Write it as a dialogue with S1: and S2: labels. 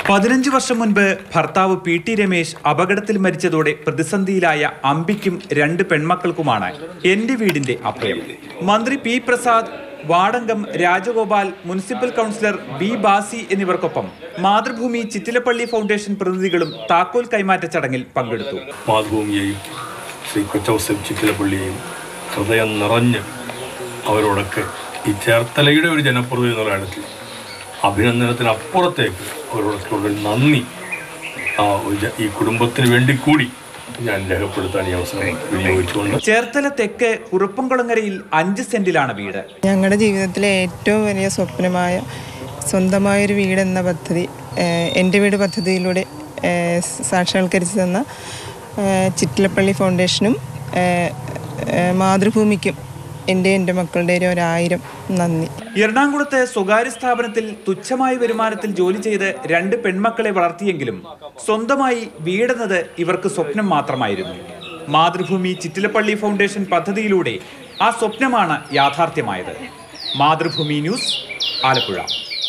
S1: പതിനഞ്ച് വർഷം മുൻപ് ഭർത്താവ് പി ടി രമേശ് അപകടത്തിൽ മരിച്ചതോടെ പ്രതിസന്ധിയിലായ അമ്പിക്കും രണ്ട് പെൺമക്കൾക്കുമാണ് എന്റെ വീടിന്റെ അഭയം മന്ത്രി പി പ്രസാദ് വാടങ്കം രാജഗോപാൽ മുനിസിപ്പൽ കൗൺസിലർ ബി ബാസി എന്നിവർക്കൊപ്പം മാതൃഭൂമി ചിറ്റിലപ്പള്ളി ഫൗണ്ടേഷൻ പ്രതിനിധികളും താക്കോൽ കൈമാറ്റ ചടങ്ങിൽ പങ്കെടുത്തു
S2: മാതൃഭൂമിയെയും ശ്രീ കൊച്ചൗസഫ് ചിറ്റിലപ്പള്ളിയെയും ഹൃദയം നിറഞ്ഞ് അവരോടൊക്കെ ഈ ചേർത്തലയുടെ ഒരു ജനപ്രതിനിധി എന്നുള്ള കാര്യത്തിൽ അഭിനന്ദനത്തിന് അപ്പുറത്തേക്ക് അവരോടൊക്കെ ഉള്ള ഒരു നന്ദി ആ ഒരു ജ- ഈ കുടുംബത്തിന് വേണ്ടി കൂടി ഞാൻ രേഖപ്പെടുത്താൻ ഈ അവസരം വിനിയോഗിച്ചുകൊണ്ട്
S1: ചേർത്തല തെക്ക് കുറുപ്പംകുളങ്ങരയിൽ അഞ്ച് സെന്റിലാണ് വീട്
S3: ഞങ്ങളുടെ ജീവിതത്തിലെ ഏറ്റവും വലിയ സ്വപ്നമായ സ്വന്തമായൊരു വീടെന്ന പദ്ധതി ഏഹ്, എൻ്റെ വീട് പദ്ധതിയിലൂടെ ഏഹ്, സാക്ഷാത്കരിച്ചു തന്ന ഏഹ്, ചിറ്റിലപ്പള്ളി ഫൗണ്ടേഷനും ഏഹ്, ഏഹ്, മാതൃഭൂമിക്കും എൻ്റെ എൻ്റെ മക്കളുടെ ഒരായിരം നന്ദി
S1: എറണാകുളത്ത് സ്വകാര്യ സ്ഥാപനത്തിൽ തുച്ഛമായ വരുമാനത്തിൽ ജോലി ചെയ്ത് രണ്ട് പെൺമക്കളെ വളർത്തിയെങ്കിലും സ്വന്തമായി വീടെന്നത് ഇവർക്ക് സ്വപ്നം മാത്രമായിരുന്നു മാതൃഭൂമി ചിറ്റിലപ്പള്ളി ഫൗണ്ടേഷൻ പദ്ധതിയിലൂടെ ആ സ്വപ്നമാണ് യാഥാർത്ഥ്യമായത് മാതൃഭൂമി ന്യൂസ് ആലപ്പുഴ